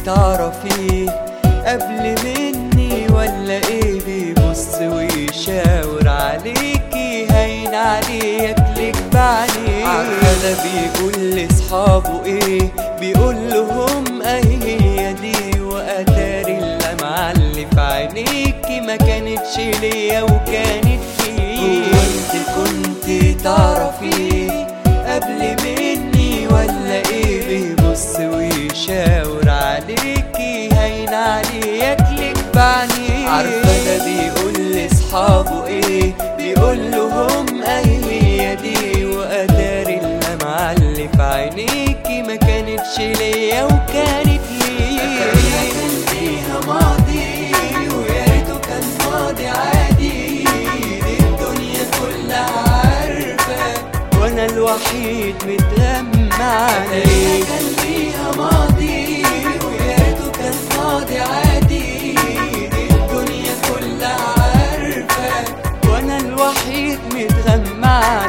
تعرفيه قبل مني ولا ايه بيبص ويشاور عليكي هين عليك لك بعينيه عارفة ده بيقول لاصحابه ايه بيقول لهم اهي هي دي واتاري اللمعة اللي في عينيكي ما كانتش ليا وكانت فيه وانت كنت تعرفيه قبل مني ولا ايه بيبص ويشاور عليكي هين عليك لك بعينيه عارفة ده بيقول لاصحابه ايه بيقول لهم اهي هي دي واتاري اللمعة اللي في عينيكي ما كانتش ليا وكانت ليه كان ليها ماضي ويا ريته كان ماضي عادي دي الدنيا كلها عارفة وانا الوحيد متغمى عليه كان ليها ماضي ويا ريته كان ماضي عادي دي الدنيا كلها عارفة وانا الوحيد متغمى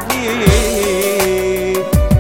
عليه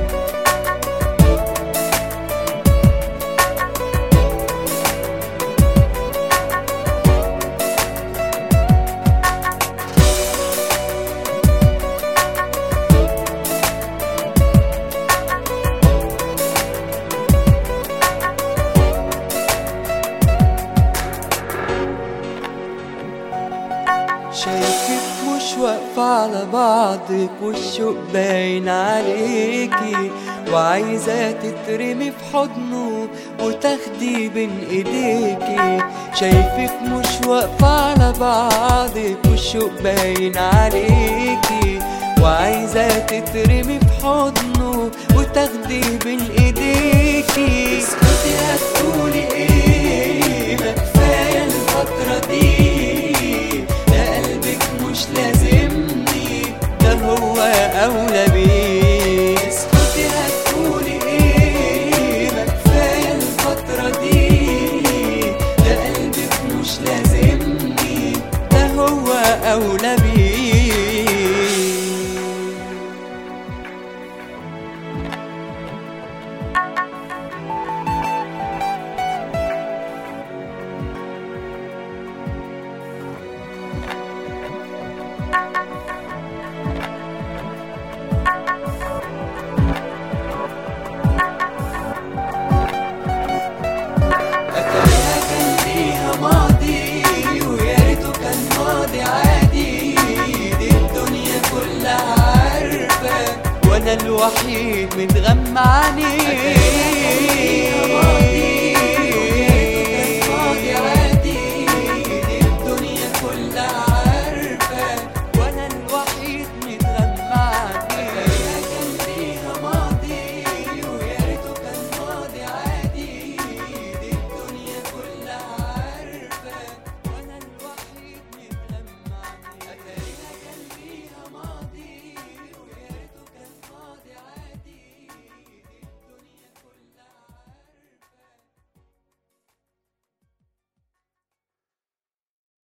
شايفك مش واقفة على بعضك والشوق باين عليكي وعايزة تترمي في حضنه وتاخدي بين ايديكي شايفك مش واقفة على بعضك والشوق باين عليكي وعايزة تترمي في حضنه وتاخدي بين ايديكي اسكتي هتقولي ايه ما كفاية الفترة دي ده قلبك مش لازمني ده هو أولى بيه اسكتي هتقولي ايه ما كفاية الفترة دي ده قلبك مش لازمني ده هو أولى بيه أتاريها كان ليها ماضي ويا ريته كان ماضي عادي دي الدنيا كلها عارفة وأنا الوحيد متغمى عليه